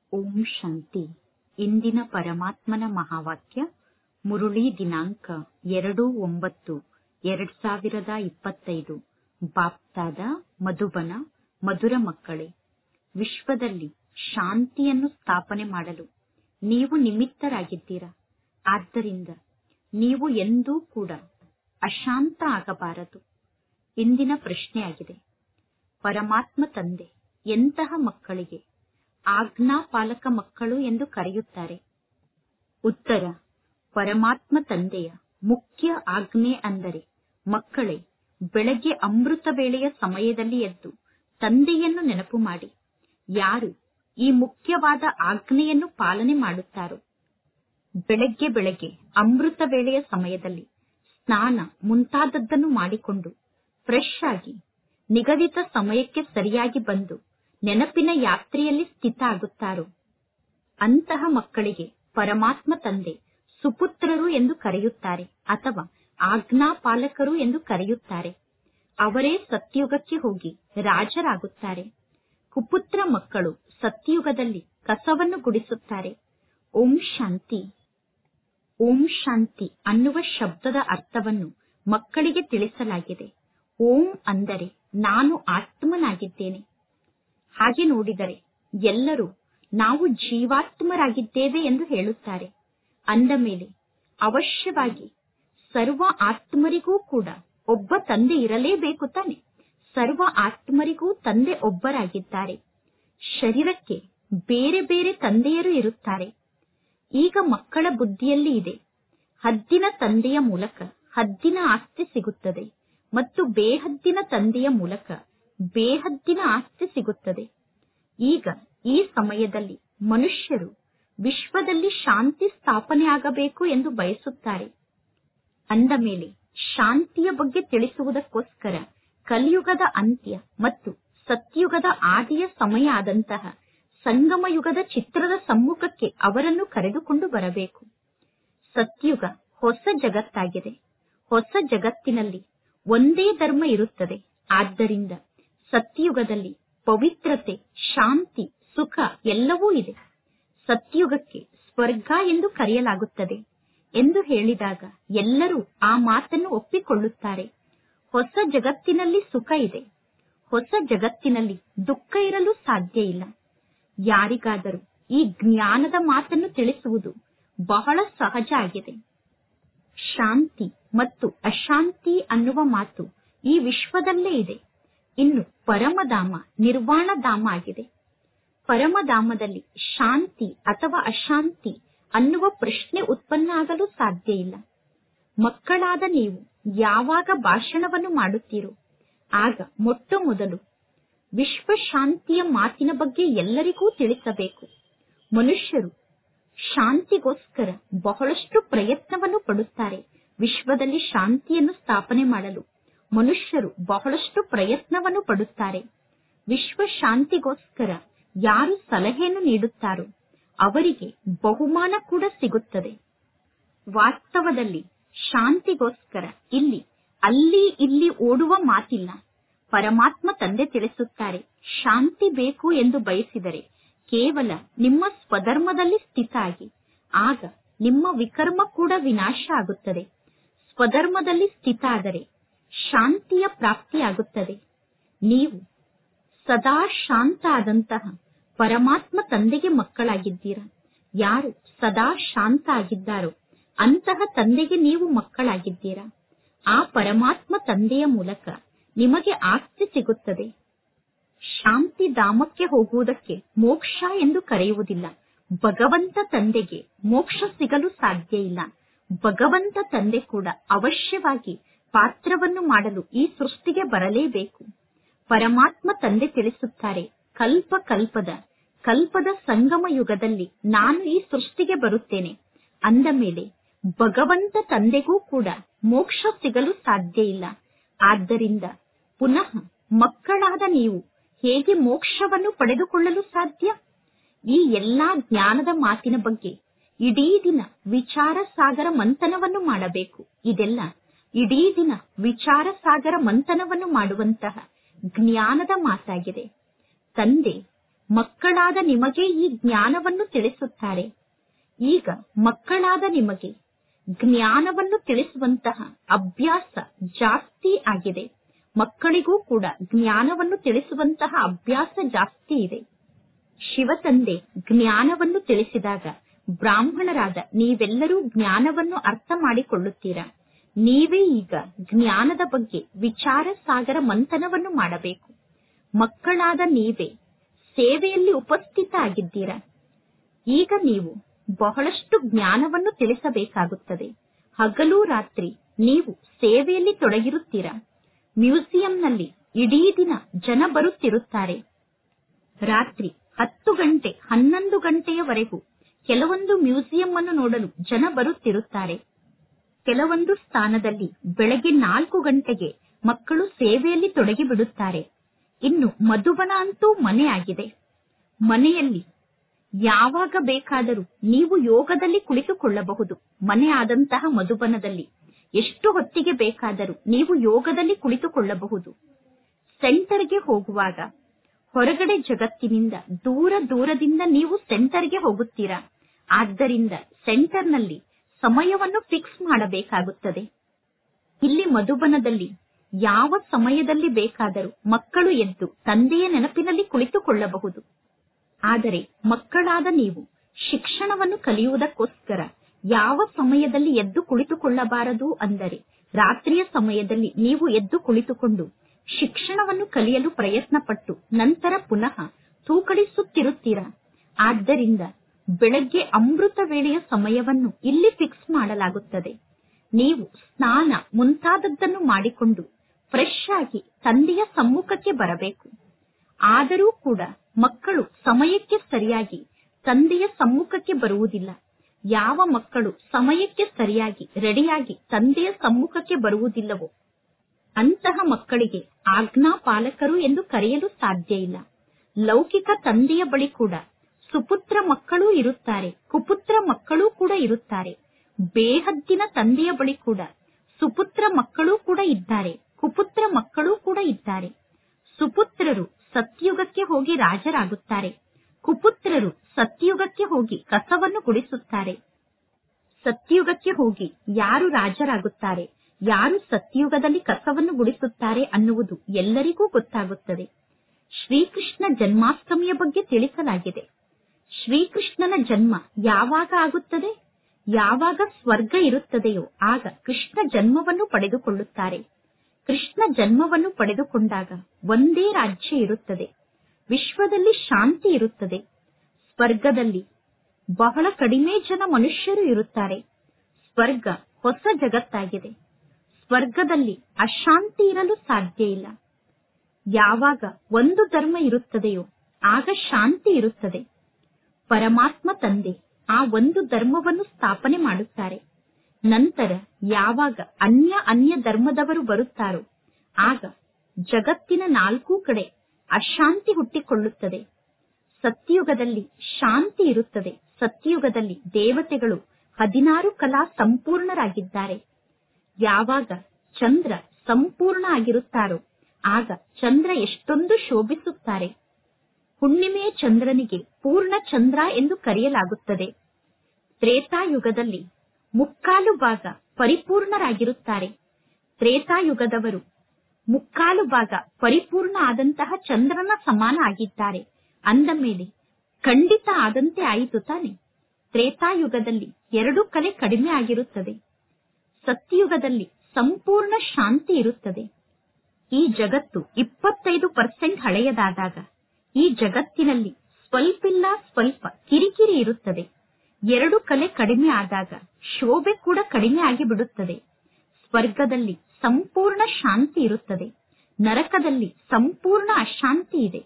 ಓಂ ಶಾಂತಿ ಇಂದಿನ ಪರಮಾತ್ಮನ ಮಹಾವಾಕ್ಯ ಮುರುಳಿ ದಿನಾಂಕ ಎರಡು ಒಂಬತ್ತು ಎರಡ್ ಸಾವಿರದ ಇಪ್ಪತ್ತೈದು ಬಾಪ್ತಾದ ಮಧುಬನ ಮಧುರ ಮಕ್ಕಳೇ ವಿಶ್ವದಲ್ಲಿ ಶಾಂತಿಯನ್ನು ಸ್ಥಾಪನೆ ಮಾಡಲು ನೀವು ನಿಮಿತ್ತರಾಗಿದ್ದೀರಾ ಆದ್ದರಿಂದ ನೀವು ಎಂದೂ ಕೂಡ ಅಶಾಂತ ಆಗಬಾರದು ಇಂದಿನ ಪ್ರಶ್ನೆಯಾಗಿದೆ ಪರಮಾತ್ಮ ತಂದೆ ಎಂತಹ ಮಕ್ಕಳಿಗೆ ಆಜ್ಞಾಪಾಲಕ ಮಕ್ಕಳು ಎಂದು ಕರೆಯುತ್ತಾರೆ ಉತ್ತರ ಪರಮಾತ್ಮ ತಂದೆಯ ಮುಖ್ಯ ಆಜ್ಞೆ ಅಂದರೆ ಮಕ್ಕಳೇ ಬೆಳಗ್ಗೆ ಅಮೃತ ವೇಳೆಯ ಸಮಯದಲ್ಲಿ ಎದ್ದು ತಂದೆಯನ್ನು ನೆನಪು ಮಾಡಿ ಯಾರು ಈ ಮುಖ್ಯವಾದ ಆಜ್ಞೆಯನ್ನು ಪಾಲನೆ ಮಾಡುತ್ತಾರೋ ಬೆಳಗ್ಗೆ ಬೆಳಗ್ಗೆ ಅಮೃತ ವೇಳೆಯ ಸಮಯದಲ್ಲಿ ಸ್ನಾನ ಮುಂತಾದದ್ದನ್ನು ಮಾಡಿಕೊಂಡು ಫ್ರೆಶ್ ಆಗಿ ನಿಗದಿತ ಸಮಯಕ್ಕೆ ಸರಿಯಾಗಿ ಬಂದು ನೆನಪಿನ ಯಾತ್ರೆಯಲ್ಲಿ ಸ್ಥಿತ ಆಗುತ್ತಾರೋ ಅಂತಹ ಮಕ್ಕಳಿಗೆ ಪರಮಾತ್ಮ ತಂದೆ ಸುಪುತ್ರರು ಎಂದು ಕರೆಯುತ್ತಾರೆ ಅಥವಾ ಆಜ್ಞಾಪಾಲಕರು ಎಂದು ಕರೆಯುತ್ತಾರೆ ಅವರೇ ಸತ್ಯುಗಕ್ಕೆ ಹೋಗಿ ರಾಜರಾಗುತ್ತಾರೆ ಕುಪುತ್ರ ಮಕ್ಕಳು ಸತ್ಯುಗದಲ್ಲಿ ಕಸವನ್ನು ಗುಡಿಸುತ್ತಾರೆ ಓಂ ಶಾಂತಿ ಓಂ ಶಾಂತಿ ಅನ್ನುವ ಶಬ್ದದ ಅರ್ಥವನ್ನು ಮಕ್ಕಳಿಗೆ ತಿಳಿಸಲಾಗಿದೆ ಓಂ ಅಂದರೆ ನಾನು ಆತ್ಮನಾಗಿದ್ದೇನೆ ಹಾಗೆ ನೋಡಿದರೆ ಎಲ್ಲರೂ ನಾವು ಜೀವಾತ್ಮರಾಗಿದ್ದೇವೆ ಎಂದು ಹೇಳುತ್ತಾರೆ ಅಂದ ಮೇಲೆ ಅವಶ್ಯವಾಗಿ ಸರ್ವ ಆತ್ಮರಿಗೂ ಕೂಡ ಒಬ್ಬ ತಂದೆ ಇರಲೇಬೇಕು ತಾನೆ ಸರ್ವ ಆತ್ಮರಿಗೂ ತಂದೆ ಒಬ್ಬರಾಗಿದ್ದಾರೆ ಶರೀರಕ್ಕೆ ಬೇರೆ ಬೇರೆ ತಂದೆಯರು ಇರುತ್ತಾರೆ ಈಗ ಮಕ್ಕಳ ಬುದ್ಧಿಯಲ್ಲಿ ಇದೆ ಹದ್ದಿನ ತಂದೆಯ ಮೂಲಕ ಹದ್ದಿನ ಆಸ್ತಿ ಸಿಗುತ್ತದೆ ಮತ್ತು ಬೇಹದ್ದಿನ ತಂದೆಯ ಮೂಲಕ ಬೇಹದ್ದಿನ ಆಸ್ತಿ ಸಿಗುತ್ತದೆ ಈಗ ಈ ಸಮಯದಲ್ಲಿ ಮನುಷ್ಯರು ವಿಶ್ವದಲ್ಲಿ ಶಾಂತಿ ಸ್ಥಾಪನೆ ಆಗಬೇಕು ಎಂದು ಬಯಸುತ್ತಾರೆ ಅಂದ ಮೇಲೆ ಶಾಂತಿಯ ಬಗ್ಗೆ ತಿಳಿಸುವುದಕ್ಕೋಸ್ಕರ ಕಲಿಯುಗದ ಅಂತ್ಯ ಮತ್ತು ಸತ್ಯುಗದ ಆದಿಯ ಸಮಯ ಆದಂತಹ ಸಂಗಮ ಯುಗದ ಚಿತ್ರದ ಸಮ್ಮುಖಕ್ಕೆ ಅವರನ್ನು ಕರೆದುಕೊಂಡು ಬರಬೇಕು ಸತ್ಯುಗ ಹೊಸ ಜಗತ್ತಾಗಿದೆ ಹೊಸ ಜಗತ್ತಿನಲ್ಲಿ ಒಂದೇ ಧರ್ಮ ಇರುತ್ತದೆ ಆದ್ದರಿಂದ ಸತ್ಯುಗದಲ್ಲಿ ಪವಿತ್ರತೆ ಶಾಂತಿ ಸುಖ ಎಲ್ಲವೂ ಇದೆ ಸತ್ಯುಗಕ್ಕೆ ಸ್ವರ್ಗ ಎಂದು ಕರೆಯಲಾಗುತ್ತದೆ ಎಂದು ಹೇಳಿದಾಗ ಎಲ್ಲರೂ ಆ ಮಾತನ್ನು ಒಪ್ಪಿಕೊಳ್ಳುತ್ತಾರೆ ಹೊಸ ಜಗತ್ತಿನಲ್ಲಿ ಸುಖ ಇದೆ ಹೊಸ ಜಗತ್ತಿನಲ್ಲಿ ದುಃಖ ಇರಲು ಸಾಧ್ಯ ಇಲ್ಲ ಯಾರಿಗಾದರೂ ಈ ಜ್ಞಾನದ ಮಾತನ್ನು ತಿಳಿಸುವುದು ಬಹಳ ಸಹಜ ಆಗಿದೆ ಶಾಂತಿ ಮತ್ತು ಅಶಾಂತಿ ಅನ್ನುವ ಮಾತು ಈ ವಿಶ್ವದಲ್ಲೇ ಇದೆ ಇನ್ನು ಪರಮಧಾಮ ನಿರ್ವಾಣಧಾಮ ಆಗಿದೆ ಪರಮಧಾಮದಲ್ಲಿ ಶಾಂತಿ ಅಥವಾ ಅಶಾಂತಿ ಅನ್ನುವ ಪ್ರಶ್ನೆ ಉತ್ಪನ್ನ ಆಗಲು ಸಾಧ್ಯ ಇಲ್ಲ ಮಕ್ಕಳಾದ ನೀವು ಯಾವಾಗ ಭಾಷಣವನ್ನು ಮಾಡುತ್ತೀರೋ ಆಗ ಮೊಟ್ಟ ಮೊದಲು ವಿಶ್ವ ಶಾಂತಿಯ ಮಾತಿನ ಬಗ್ಗೆ ಎಲ್ಲರಿಗೂ ತಿಳಿಸಬೇಕು ಮನುಷ್ಯರು ಶಾಂತಿಗೋಸ್ಕರ ಬಹಳಷ್ಟು ಪ್ರಯತ್ನವನ್ನು ಪಡುತ್ತಾರೆ ವಿಶ್ವದಲ್ಲಿ ಶಾಂತಿಯನ್ನು ಸ್ಥಾಪನೆ ಮಾಡಲು ಮನುಷ್ಯರು ಬಹಳಷ್ಟು ಪ್ರಯತ್ನವನ್ನು ಪಡುತ್ತಾರೆ ವಿಶ್ವ ಶಾಂತಿಗೋಸ್ಕರ ಯಾರು ಸಲಹೆಯನ್ನು ನೀಡುತ್ತಾರೋ ಅವರಿಗೆ ಬಹುಮಾನ ಕೂಡ ಸಿಗುತ್ತದೆ ವಾಸ್ತವದಲ್ಲಿ ಶಾಂತಿಗೋಸ್ಕರ ಇಲ್ಲಿ ಅಲ್ಲಿ ಇಲ್ಲಿ ಓಡುವ ಮಾತಿಲ್ಲ ಪರಮಾತ್ಮ ತಂದೆ ತಿಳಿಸುತ್ತಾರೆ ಶಾಂತಿ ಬೇಕು ಎಂದು ಬಯಸಿದರೆ ಕೇವಲ ನಿಮ್ಮ ಸ್ವಧರ್ಮದಲ್ಲಿ ಸ್ಥಿತ ಆಗಿ ಆಗ ನಿಮ್ಮ ವಿಕರ್ಮ ಕೂಡ ವಿನಾಶ ಆಗುತ್ತದೆ ಸ್ವಧರ್ಮದಲ್ಲಿ ಸ್ಥಿತ ಆದರೆ ಶಾಂತಿಯ ಪ್ರಾಪ್ತಿಯಾಗುತ್ತದೆ ನೀವು ಸದಾ ಶಾಂತ ಆದಂತಹ ಪರಮಾತ್ಮ ತಂದೆಗೆ ಮಕ್ಕಳಾಗಿದ್ದೀರಾ ಯಾರು ಸದಾ ಶಾಂತ ಆಗಿದ್ದಾರೋ ಅಂತಹ ತಂದೆಗೆ ನೀವು ಮಕ್ಕಳಾಗಿದ್ದೀರಾ ಆ ಪರಮಾತ್ಮ ತಂದೆಯ ಮೂಲಕ ನಿಮಗೆ ಆಸ್ತಿ ಸಿಗುತ್ತದೆ ಶಾಂತಿ ಧಾಮಕ್ಕೆ ಹೋಗುವುದಕ್ಕೆ ಮೋಕ್ಷ ಎಂದು ಕರೆಯುವುದಿಲ್ಲ ಭಗವಂತ ತಂದೆಗೆ ಮೋಕ್ಷ ಸಿಗಲು ಸಾಧ್ಯ ಇಲ್ಲ ಭಗವಂತ ತಂದೆ ಕೂಡ ಅವಶ್ಯವಾಗಿ ಪಾತ್ರವನ್ನು ಮಾಡಲು ಈ ಸೃಷ್ಟಿಗೆ ಬರಲೇಬೇಕು ಪರಮಾತ್ಮ ತಂದೆ ತಿಳಿಸುತ್ತಾರೆ ಕಲ್ಪ ಕಲ್ಪದ ಕಲ್ಪದ ಸಂಗಮ ಯುಗದಲ್ಲಿ ನಾನು ಈ ಸೃಷ್ಟಿಗೆ ಬರುತ್ತೇನೆ ಅಂದ ಮೇಲೆ ಭಗವಂತ ತಂದೆಗೂ ಕೂಡ ಮೋಕ್ಷ ಸಿಗಲು ಸಾಧ್ಯ ಇಲ್ಲ ಆದ್ದರಿಂದ ಪುನಃ ಮಕ್ಕಳಾದ ನೀವು ಹೇಗೆ ಮೋಕ್ಷವನ್ನು ಪಡೆದುಕೊಳ್ಳಲು ಸಾಧ್ಯ ಈ ಎಲ್ಲಾ ಜ್ಞಾನದ ಮಾತಿನ ಬಗ್ಗೆ ಇಡೀ ದಿನ ವಿಚಾರ ಸಾಗರ ಮಂಥನವನ್ನು ಮಾಡಬೇಕು ಇದೆಲ್ಲ ಇಡೀ ದಿನ ವಿಚಾರ ಸಾಗರ ಮಂಥನವನ್ನು ಮಾಡುವಂತಹ ಜ್ಞಾನದ ಮಾತಾಗಿದೆ ತಂದೆ ಮಕ್ಕಳಾದ ನಿಮಗೆ ಈ ಜ್ಞಾನವನ್ನು ತಿಳಿಸುತ್ತಾರೆ ಈಗ ಮಕ್ಕಳಾದ ನಿಮಗೆ ಜ್ಞಾನವನ್ನು ತಿಳಿಸುವಂತಹ ಅಭ್ಯಾಸ ಜಾಸ್ತಿ ಆಗಿದೆ ಮಕ್ಕಳಿಗೂ ಕೂಡ ಜ್ಞಾನವನ್ನು ತಿಳಿಸುವಂತಹ ಅಭ್ಯಾಸ ಜಾಸ್ತಿ ಇದೆ ಶಿವತಂದೆ ಜ್ಞಾನವನ್ನು ತಿಳಿಸಿದಾಗ ಬ್ರಾಹ್ಮಣರಾದ ನೀವೆಲ್ಲರೂ ಜ್ಞಾನವನ್ನು ಅರ್ಥ ಮಾಡಿಕೊಳ್ಳುತ್ತೀರಾ ನೀವೇ ಈಗ ಜ್ಞಾನದ ಬಗ್ಗೆ ವಿಚಾರ ಸಾಗರ ಮಂಥನವನ್ನು ಮಾಡಬೇಕು ಮಕ್ಕಳಾದ ನೀವೇ ಸೇವೆಯಲ್ಲಿ ಉಪಸ್ಥಿತ ಆಗಿದ್ದೀರಾ ಈಗ ನೀವು ಬಹಳಷ್ಟು ಜ್ಞಾನವನ್ನು ತಿಳಿಸಬೇಕಾಗುತ್ತದೆ ಹಗಲು ರಾತ್ರಿ ನೀವು ಸೇವೆಯಲ್ಲಿ ತೊಡಗಿರುತ್ತೀರಾ ಮ್ಯೂಸಿಯಂನಲ್ಲಿ ಇಡೀ ದಿನ ಜನ ಬರುತ್ತಿರುತ್ತಾರೆ ರಾತ್ರಿ ಹತ್ತು ಗಂಟೆ ಹನ್ನೊಂದು ಗಂಟೆಯವರೆಗೂ ಕೆಲವೊಂದು ಮ್ಯೂಸಿಯಂ ಅನ್ನು ನೋಡಲು ಜನ ಬರುತ್ತಿರುತ್ತಾರೆ ಕೆಲವೊಂದು ಸ್ಥಾನದಲ್ಲಿ ಬೆಳಗ್ಗೆ ನಾಲ್ಕು ಗಂಟೆಗೆ ಮಕ್ಕಳು ಸೇವೆಯಲ್ಲಿ ತೊಡಗಿ ಬಿಡುತ್ತಾರೆ ಇನ್ನು ಮಧುಬನ ಅಂತೂ ಮನೆ ಆಗಿದೆ ಮನೆಯಲ್ಲಿ ಯಾವಾಗ ಬೇಕಾದರೂ ನೀವು ಯೋಗದಲ್ಲಿ ಕುಳಿತುಕೊಳ್ಳಬಹುದು ಮನೆ ಆದಂತಹ ಮಧುಬನದಲ್ಲಿ ಎಷ್ಟು ಹೊತ್ತಿಗೆ ಬೇಕಾದರೂ ನೀವು ಯೋಗದಲ್ಲಿ ಕುಳಿತುಕೊಳ್ಳಬಹುದು ಸೆಂಟರ್ಗೆ ಹೋಗುವಾಗ ಹೊರಗಡೆ ಜಗತ್ತಿನಿಂದ ದೂರ ದೂರದಿಂದ ನೀವು ಸೆಂಟರ್ಗೆ ಹೋಗುತ್ತೀರಾ ಆದ್ದರಿಂದ ಸೆಂಟರ್ನಲ್ಲಿ ಸಮಯವನ್ನು ಫಿಕ್ಸ್ ಮಾಡಬೇಕಾಗುತ್ತದೆ ಇಲ್ಲಿ ಮಧುಬನದಲ್ಲಿ ಯಾವ ಸಮಯದಲ್ಲಿ ಬೇಕಾದರೂ ಮಕ್ಕಳು ಎದ್ದು ತಂದೆಯ ನೆನಪಿನಲ್ಲಿ ಕುಳಿತುಕೊಳ್ಳಬಹುದು ಆದರೆ ಮಕ್ಕಳಾದ ನೀವು ಶಿಕ್ಷಣವನ್ನು ಕಲಿಯುವುದಕ್ಕೋಸ್ಕರ ಯಾವ ಸಮಯದಲ್ಲಿ ಎದ್ದು ಕುಳಿತುಕೊಳ್ಳಬಾರದು ಅಂದರೆ ರಾತ್ರಿಯ ಸಮಯದಲ್ಲಿ ನೀವು ಎದ್ದು ಕುಳಿತುಕೊಂಡು ಶಿಕ್ಷಣವನ್ನು ಕಲಿಯಲು ಪ್ರಯತ್ನ ಪಟ್ಟು ನಂತರ ಪುನಃ ತೂಕಡಿಸುತ್ತಿರುತ್ತೀರಾ ಆದ್ದರಿಂದ ಬೆಳಗ್ಗೆ ಅಮೃತ ವೇಳೆಯ ಸಮಯವನ್ನು ಇಲ್ಲಿ ಫಿಕ್ಸ್ ಮಾಡಲಾಗುತ್ತದೆ ನೀವು ಸ್ನಾನ ಮುಂತಾದದ್ದನ್ನು ಮಾಡಿಕೊಂಡು ಫ್ರೆಶ್ ಆಗಿ ತಂದೆಯ ಸಮ್ಮುಖಕ್ಕೆ ಬರಬೇಕು ಆದರೂ ಕೂಡ ಮಕ್ಕಳು ಸಮಯಕ್ಕೆ ಸರಿಯಾಗಿ ತಂದೆಯ ಸಮ್ಮುಖಕ್ಕೆ ಬರುವುದಿಲ್ಲ ಯಾವ ಮಕ್ಕಳು ಸಮಯಕ್ಕೆ ಸರಿಯಾಗಿ ರೆಡಿಯಾಗಿ ತಂದೆಯ ಸಮ್ಮುಖಕ್ಕೆ ಬರುವುದಿಲ್ಲವೋ ಅಂತಹ ಮಕ್ಕಳಿಗೆ ಆಜ್ಞಾಪಾಲಕರು ಎಂದು ಕರೆಯಲು ಸಾಧ್ಯ ಇಲ್ಲ ಲೌಕಿಕ ತಂದೆಯ ಬಳಿ ಕೂಡ ಸುಪುತ್ರ ಮಕ್ಕಳೂ ಇರುತ್ತಾರೆ ಕುಪುತ್ರ ಮಕ್ಕಳೂ ಕೂಡ ಇರುತ್ತಾರೆ ಬೇಹದ್ದಿನ ತಂದೆಯ ಬಳಿ ಕೂಡ ಸುಪುತ್ರ ಮಕ್ಕಳೂ ಕೂಡ ಇದ್ದಾರೆ ಕುಪುತ್ರ ಮಕ್ಕಳೂ ಕೂಡ ಇದ್ದಾರೆ ಸುಪುತ್ರರು ಸತ್ಯುಗಕ್ಕೆ ಹೋಗಿ ರಾಜರಾಗುತ್ತಾರೆ ಕುಪುತ್ರರು ಸತ್ಯುಗಕ್ಕೆ ಹೋಗಿ ಕಸವನ್ನು ಗುಡಿಸುತ್ತಾರೆ ಸತ್ಯುಗಕ್ಕೆ ಹೋಗಿ ಯಾರು ರಾಜರಾಗುತ್ತಾರೆ ಯಾರು ಸತ್ಯುಗದಲ್ಲಿ ಕಸವನ್ನು ಗುಡಿಸುತ್ತಾರೆ ಅನ್ನುವುದು ಎಲ್ಲರಿಗೂ ಗೊತ್ತಾಗುತ್ತದೆ ಶ್ರೀಕೃಷ್ಣ ಜನ್ಮಾಷ್ಟಮಿಯ ಬಗ್ಗೆ ತಿಳಿಸಲಾಗಿದೆ ಶ್ರೀಕೃಷ್ಣನ ಜನ್ಮ ಯಾವಾಗ ಆಗುತ್ತದೆ ಯಾವಾಗ ಸ್ವರ್ಗ ಇರುತ್ತದೆಯೋ ಆಗ ಕೃಷ್ಣ ಜನ್ಮವನ್ನು ಪಡೆದುಕೊಳ್ಳುತ್ತಾರೆ ಕೃಷ್ಣ ಜನ್ಮವನ್ನು ಪಡೆದುಕೊಂಡಾಗ ಒಂದೇ ರಾಜ್ಯ ಇರುತ್ತದೆ ವಿಶ್ವದಲ್ಲಿ ಶಾಂತಿ ಇರುತ್ತದೆ ಸ್ವರ್ಗದಲ್ಲಿ ಬಹಳ ಕಡಿಮೆ ಜನ ಮನುಷ್ಯರು ಇರುತ್ತಾರೆ ಸ್ವರ್ಗ ಹೊಸ ಜಗತ್ತಾಗಿದೆ ಸ್ವರ್ಗದಲ್ಲಿ ಅಶಾಂತಿ ಇರಲು ಸಾಧ್ಯ ಇಲ್ಲ ಯಾವಾಗ ಒಂದು ಧರ್ಮ ಇರುತ್ತದೆಯೋ ಆಗ ಶಾಂತಿ ಇರುತ್ತದೆ ಪರಮಾತ್ಮ ತಂದೆ ಆ ಒಂದು ಧರ್ಮವನ್ನು ಸ್ಥಾಪನೆ ಮಾಡುತ್ತಾರೆ ನಂತರ ಯಾವಾಗ ಅನ್ಯ ಅನ್ಯ ಧರ್ಮದವರು ಬರುತ್ತಾರೋ ಆಗ ಜಗತ್ತಿನ ನಾಲ್ಕೂ ಕಡೆ ಅಶಾಂತಿ ಹುಟ್ಟಿಕೊಳ್ಳುತ್ತದೆ ಸತ್ಯುಗದಲ್ಲಿ ಶಾಂತಿ ಇರುತ್ತದೆ ಸತ್ಯುಗದಲ್ಲಿ ದೇವತೆಗಳು ಹದಿನಾರು ಕಲಾ ಸಂಪೂರ್ಣರಾಗಿದ್ದಾರೆ ಯಾವಾಗ ಚಂದ್ರ ಸಂಪೂರ್ಣ ಆಗಿರುತ್ತಾರೋ ಆಗ ಚಂದ್ರ ಎಷ್ಟೊಂದು ಶೋಭಿಸುತ್ತಾರೆ ಹುಣ್ಣಿಮೆಯ ಚಂದ್ರನಿಗೆ ಪೂರ್ಣ ಚಂದ್ರ ಎಂದು ಕರೆಯಲಾಗುತ್ತದೆ ತ್ರೇತಾಯುಗದಲ್ಲಿ ಮುಕ್ಕಾಲು ಭಾಗ ಪರಿಪೂರ್ಣರಾಗಿರುತ್ತಾರೆ ತ್ರೇತಾಯುಗದವರು ಮುಕ್ಕಾಲು ಭಾಗ ಪರಿಪೂರ್ಣ ಆದಂತಹ ಚಂದ್ರನ ಸಮಾನ ಆಗಿದ್ದಾರೆ ಅಂದ ಮೇಲೆ ಖಂಡಿತ ಆದಂತೆ ಆಯಿತು ತಾನೆ ತ್ರೇತಾಯುಗದಲ್ಲಿ ಎರಡು ಕಲೆ ಕಡಿಮೆ ಆಗಿರುತ್ತದೆ ಸತ್ಯಯುಗದಲ್ಲಿ ಸಂಪೂರ್ಣ ಶಾಂತಿ ಇರುತ್ತದೆ ಈ ಜಗತ್ತು ಇಪ್ಪತ್ತೈದು ಪರ್ಸೆಂಟ್ ಹಳೆಯದಾದಾಗ ಈ ಜಗತ್ತಿನಲ್ಲಿ ಸ್ವಲ್ಪಿಲ್ಲ ಸ್ವಲ್ಪ ಕಿರಿಕಿರಿ ಇರುತ್ತದೆ ಎರಡು ಕಲೆ ಕಡಿಮೆ ಆದಾಗ ಶೋಭೆ ಕೂಡ ಕಡಿಮೆ ಆಗಿ ಬಿಡುತ್ತದೆ ಸ್ವರ್ಗದಲ್ಲಿ ಸಂಪೂರ್ಣ ಶಾಂತಿ ಇರುತ್ತದೆ ನರಕದಲ್ಲಿ ಸಂಪೂರ್ಣ ಅಶಾಂತಿ ಇದೆ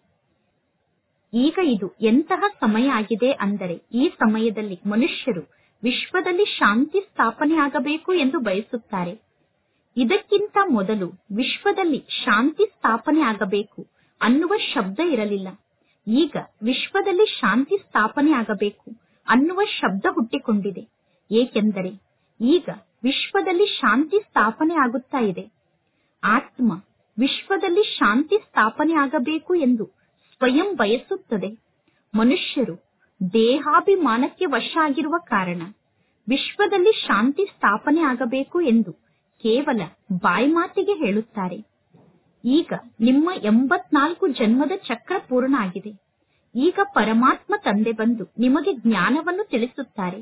ಈಗ ಇದು ಎಂತಹ ಸಮಯ ಆಗಿದೆ ಅಂದರೆ ಈ ಸಮಯದಲ್ಲಿ ಮನುಷ್ಯರು ವಿಶ್ವದಲ್ಲಿ ಶಾಂತಿ ಸ್ಥಾಪನೆ ಆಗಬೇಕು ಎಂದು ಬಯಸುತ್ತಾರೆ ಇದಕ್ಕಿಂತ ಮೊದಲು ವಿಶ್ವದಲ್ಲಿ ಶಾಂತಿ ಸ್ಥಾಪನೆ ಆಗಬೇಕು ಅನ್ನುವ ಶಬ್ದ ಇರಲಿಲ್ಲ ಈಗ ವಿಶ್ವದಲ್ಲಿ ಶಾಂತಿ ಸ್ಥಾಪನೆ ಆಗಬೇಕು ಅನ್ನುವ ಶಬ್ದ ಹುಟ್ಟಿಕೊಂಡಿದೆ ಏಕೆಂದರೆ ಈಗ ವಿಶ್ವದಲ್ಲಿ ಶಾಂತಿ ಸ್ಥಾಪನೆ ಆಗುತ್ತಾ ಇದೆ ಆತ್ಮ ವಿಶ್ವದಲ್ಲಿ ಶಾಂತಿ ಸ್ಥಾಪನೆ ಆಗಬೇಕು ಎಂದು ಸ್ವಯಂ ಬಯಸುತ್ತದೆ ಮನುಷ್ಯರು ದೇಹಾಭಿಮಾನಕ್ಕೆ ವಶ ಆಗಿರುವ ಕಾರಣ ವಿಶ್ವದಲ್ಲಿ ಶಾಂತಿ ಸ್ಥಾಪನೆ ಆಗಬೇಕು ಎಂದು ಕೇವಲ ಬಾಯಿ ಮಾತಿಗೆ ಹೇಳುತ್ತಾರೆ ಈಗ ನಿಮ್ಮ ಎಂಬತ್ನಾಲ್ಕು ಜನ್ಮದ ಚಕ್ರ ಪೂರ್ಣ ಆಗಿದೆ ಈಗ ಪರಮಾತ್ಮ ತಂದೆ ಬಂದು ನಿಮಗೆ ಜ್ಞಾನವನ್ನು ತಿಳಿಸುತ್ತಾರೆ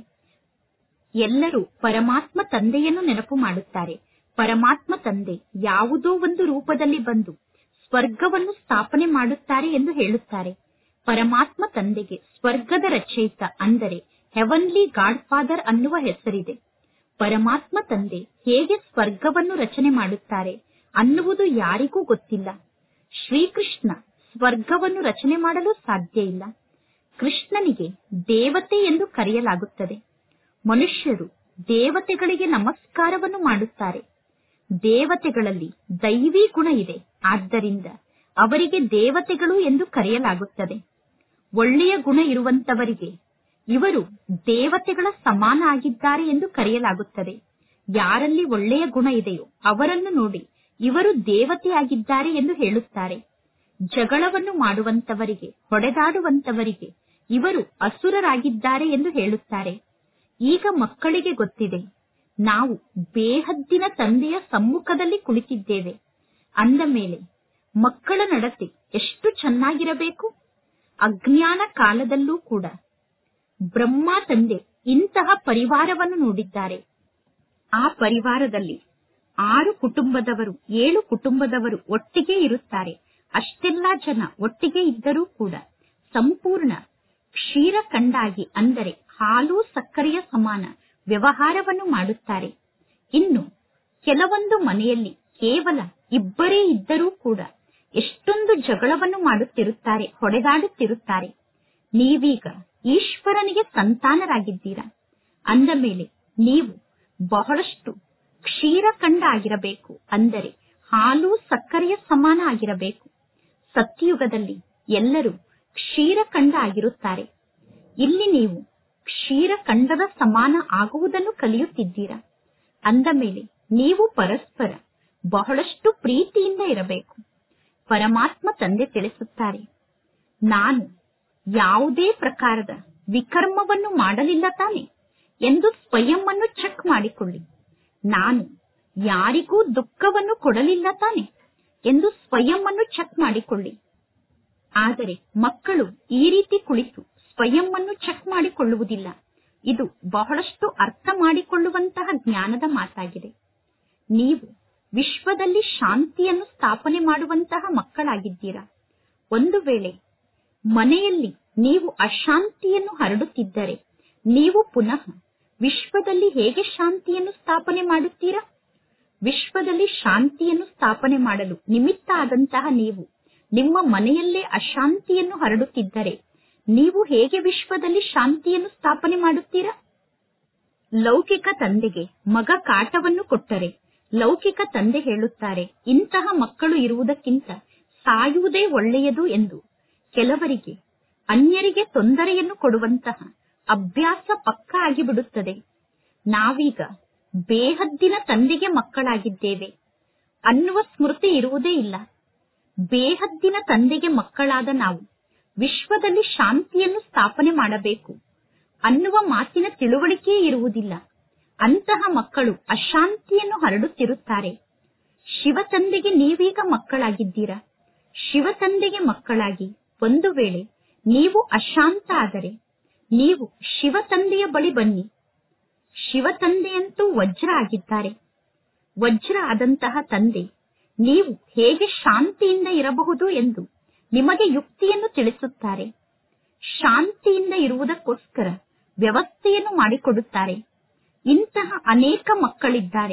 ಎಲ್ಲರೂ ಪರಮಾತ್ಮ ತಂದೆಯನ್ನು ನೆನಪು ಮಾಡುತ್ತಾರೆ ಪರಮಾತ್ಮ ತಂದೆ ಯಾವುದೋ ಒಂದು ರೂಪದಲ್ಲಿ ಬಂದು ಸ್ವರ್ಗವನ್ನು ಸ್ಥಾಪನೆ ಮಾಡುತ್ತಾರೆ ಎಂದು ಹೇಳುತ್ತಾರೆ ಪರಮಾತ್ಮ ತಂದೆಗೆ ಸ್ವರ್ಗದ ರಚಯಿತ ಅಂದರೆ ಹೆವನ್ಲಿ ಗಾಡ್ ಫಾದರ್ ಅನ್ನುವ ಹೆಸರಿದೆ ಪರಮಾತ್ಮ ತಂದೆ ಹೇಗೆ ಸ್ವರ್ಗವನ್ನು ರಚನೆ ಮಾಡುತ್ತಾರೆ ಅನ್ನುವುದು ಯಾರಿಗೂ ಗೊತ್ತಿಲ್ಲ ಶ್ರೀಕೃಷ್ಣ ಸ್ವರ್ಗವನ್ನು ರಚನೆ ಮಾಡಲು ಸಾಧ್ಯ ಇಲ್ಲ ಕೃಷ್ಣನಿಗೆ ದೇವತೆ ಎಂದು ಕರೆಯಲಾಗುತ್ತದೆ ಮನುಷ್ಯರು ದೇವತೆಗಳಿಗೆ ನಮಸ್ಕಾರವನ್ನು ಮಾಡುತ್ತಾರೆ ದೇವತೆಗಳಲ್ಲಿ ದೈವಿ ಗುಣ ಇದೆ ಆದ್ದರಿಂದ ಅವರಿಗೆ ದೇವತೆಗಳು ಎಂದು ಕರೆಯಲಾಗುತ್ತದೆ ಒಳ್ಳೆಯ ಗುಣ ಇರುವಂತವರಿಗೆ ಇವರು ದೇವತೆಗಳ ಸಮಾನ ಆಗಿದ್ದಾರೆ ಎಂದು ಕರೆಯಲಾಗುತ್ತದೆ ಯಾರಲ್ಲಿ ಒಳ್ಳೆಯ ಗುಣ ಇದೆಯೋ ಅವರನ್ನು ನೋಡಿ ಇವರು ದೇವತೆಯಾಗಿದ್ದಾರೆ ಎಂದು ಹೇಳುತ್ತಾರೆ ಜಗಳವನ್ನು ಮಾಡುವಂತವರಿಗೆ ಹೊಡೆದಾಡುವಂತವರಿಗೆ ಇವರು ಅಸುರರಾಗಿದ್ದಾರೆ ಎಂದು ಹೇಳುತ್ತಾರೆ ಈಗ ಮಕ್ಕಳಿಗೆ ಗೊತ್ತಿದೆ ನಾವು ಬೇಹದ್ದಿನ ತಂದೆಯ ಸಮ್ಮುಖದಲ್ಲಿ ಕುಳಿತಿದ್ದೇವೆ ಅಂದ ಮೇಲೆ ಮಕ್ಕಳ ನಡತೆ ಎಷ್ಟು ಚೆನ್ನಾಗಿರಬೇಕು ಅಜ್ಞಾನ ಕಾಲದಲ್ಲೂ ಕೂಡ ಬ್ರಹ್ಮ ತಂದೆ ಇಂತಹ ಪರಿವಾರವನ್ನು ನೋಡಿದ್ದಾರೆ ಆ ಪರಿವಾರದಲ್ಲಿ ಆರು ಕುಟುಂಬದವರು ಏಳು ಕುಟುಂಬದವರು ಒಟ್ಟಿಗೆ ಇರುತ್ತಾರೆ ಅಷ್ಟೆಲ್ಲಾ ಜನ ಒಟ್ಟಿಗೆ ಇದ್ದರೂ ಕೂಡ ಸಂಪೂರ್ಣ ಕ್ಷೀರಕಂಡಾಗಿ ಅಂದರೆ ಹಾಲು ಸಕ್ಕರೆಯ ಸಮಾನ ವ್ಯವಹಾರವನ್ನು ಮಾಡುತ್ತಾರೆ ಇನ್ನು ಕೆಲವೊಂದು ಮನೆಯಲ್ಲಿ ಕೇವಲ ಇಬ್ಬರೇ ಇದ್ದರೂ ಕೂಡ ಎಷ್ಟೊಂದು ಜಗಳವನ್ನು ಮಾಡುತ್ತಿರುತ್ತಾರೆ ಹೊಡೆದಾಡುತ್ತಿರುತ್ತಾರೆ ನೀವೀಗ ಈಶ್ವರನಿಗೆ ಸಂತಾನರಾಗಿದ್ದೀರಾ ಅಂದ ಮೇಲೆ ನೀವು ಬಹಳಷ್ಟು ಕ್ಷೀರಖಂಡ ಆಗಿರಬೇಕು ಅಂದರೆ ಹಾಲು ಸಕ್ಕರೆಯ ಸಮಾನ ಆಗಿರಬೇಕು ಸತ್ಯಯುಗದಲ್ಲಿ ಎಲ್ಲರೂ ಕ್ಷೀರಖಂಡ ಆಗಿರುತ್ತಾರೆ ಇಲ್ಲಿ ನೀವು ಕ್ಷೀರಖಂಡದ ಸಮಾನ ಆಗುವುದನ್ನು ಕಲಿಯುತ್ತಿದ್ದೀರಾ ಅಂದ ಮೇಲೆ ನೀವು ಪರಸ್ಪರ ಬಹಳಷ್ಟು ಪ್ರೀತಿಯಿಂದ ಇರಬೇಕು ಪರಮಾತ್ಮ ತಂದೆ ತಿಳಿಸುತ್ತಾರೆ ನಾನು ಯಾವುದೇ ಪ್ರಕಾರದ ವಿಕರ್ಮವನ್ನು ಮಾಡಲಿಲ್ಲ ತಾನೆ ಎಂದು ಸ್ವಯಂ ಅನ್ನು ಚೆಕ್ ಮಾಡಿಕೊಳ್ಳಿ ನಾನು ಯಾರಿಗೂ ದುಃಖವನ್ನು ಕೊಡಲಿಲ್ಲ ತಾನೆ ಎಂದು ಸ್ವಯಂ ಅನ್ನು ಚೆಕ್ ಮಾಡಿಕೊಳ್ಳಿ ಆದರೆ ಮಕ್ಕಳು ಈ ರೀತಿ ಕುಳಿತು ಸ್ವಯಂ ಅನ್ನು ಚೆಕ್ ಮಾಡಿಕೊಳ್ಳುವುದಿಲ್ಲ ಇದು ಬಹಳಷ್ಟು ಅರ್ಥ ಮಾಡಿಕೊಳ್ಳುವಂತಹ ಜ್ಞಾನದ ಮಾತಾಗಿದೆ ನೀವು ವಿಶ್ವದಲ್ಲಿ ಶಾಂತಿಯನ್ನು ಸ್ಥಾಪನೆ ಮಾಡುವಂತಹ ಮಕ್ಕಳಾಗಿದ್ದೀರಾ ಒಂದು ವೇಳೆ ಮನೆಯಲ್ಲಿ ನೀವು ಅಶಾಂತಿಯನ್ನು ಹರಡುತ್ತಿದ್ದರೆ ನೀವು ಪುನಃ ವಿಶ್ವದಲ್ಲಿ ಹೇಗೆ ಶಾಂತಿಯನ್ನು ಸ್ಥಾಪನೆ ಮಾಡುತ್ತೀರಾ ವಿಶ್ವದಲ್ಲಿ ಶಾಂತಿಯನ್ನು ಸ್ಥಾಪನೆ ಮಾಡಲು ನಿಮಿತ್ತ ಆದಂತಹ ನೀವು ನಿಮ್ಮ ಮನೆಯಲ್ಲೇ ಅಶಾಂತಿಯನ್ನು ಹರಡುತ್ತಿದ್ದರೆ ನೀವು ಹೇಗೆ ವಿಶ್ವದಲ್ಲಿ ಶಾಂತಿಯನ್ನು ಸ್ಥಾಪನೆ ಮಾಡುತ್ತೀರಾ ಲೌಕಿಕ ತಂದೆಗೆ ಮಗ ಕಾಟವನ್ನು ಕೊಟ್ಟರೆ ಲೌಕಿಕ ತಂದೆ ಹೇಳುತ್ತಾರೆ ಇಂತಹ ಮಕ್ಕಳು ಇರುವುದಕ್ಕಿಂತ ಸಾಯುವುದೇ ಒಳ್ಳೆಯದು ಎಂದು ಕೆಲವರಿಗೆ ಅನ್ಯರಿಗೆ ತೊಂದರೆಯನ್ನು ಕೊಡುವಂತಹ ಅಭ್ಯಾಸ ಪಕ್ಕ ಆಗಿಬಿಡುತ್ತದೆ ನಾವೀಗ ಬೇಹದ್ದಿನ ತಂದೆಗೆ ಮಕ್ಕಳಾಗಿದ್ದೇವೆ ಅನ್ನುವ ಸ್ಮೃತಿ ಇರುವುದೇ ಇಲ್ಲ ಬೇಹದ್ದಿನ ತಂದೆಗೆ ಮಕ್ಕಳಾದ ನಾವು ವಿಶ್ವದಲ್ಲಿ ಶಾಂತಿಯನ್ನು ಸ್ಥಾಪನೆ ಮಾಡಬೇಕು ಅನ್ನುವ ಮಾತಿನ ತಿಳುವಳಿಕೆಯೇ ಇರುವುದಿಲ್ಲ ಅಂತಹ ಮಕ್ಕಳು ಅಶಾಂತಿಯನ್ನು ಹರಡುತ್ತಿರುತ್ತಾರೆ ಶಿವತಂದೆಗೆ ನೀವೀಗ ಮಕ್ಕಳಾಗಿದ್ದೀರಾ ಶಿವತಂದೆಗೆ ಮಕ್ಕಳಾಗಿ ಒಂದು ವೇಳೆ ನೀವು ಅಶಾಂತ ಆದರೆ ನೀವು ಶಿವತಂದೆಯ ಬಳಿ ಬನ್ನಿ ಶಿವತಂದೆಯಂತೂ ವಜ್ರ ಆಗಿದ್ದಾರೆ ವಜ್ರ ಆದಂತಹ ತಂದೆ ನೀವು ಹೇಗೆ ಶಾಂತಿಯಿಂದ ಇರಬಹುದು ಎಂದು ನಿಮಗೆ ಯುಕ್ತಿಯನ್ನು ತಿಳಿಸುತ್ತಾರೆ ಶಾಂತಿಯಿಂದ ಇರುವುದಕ್ಕೋಸ್ಕರ ವ್ಯವಸ್ಥೆಯನ್ನು ಮಾಡಿಕೊಡುತ್ತಾರೆ ಇಂತಹ ಅನೇಕ ಮಕ್ಕಳಿದ್ದಾರೆ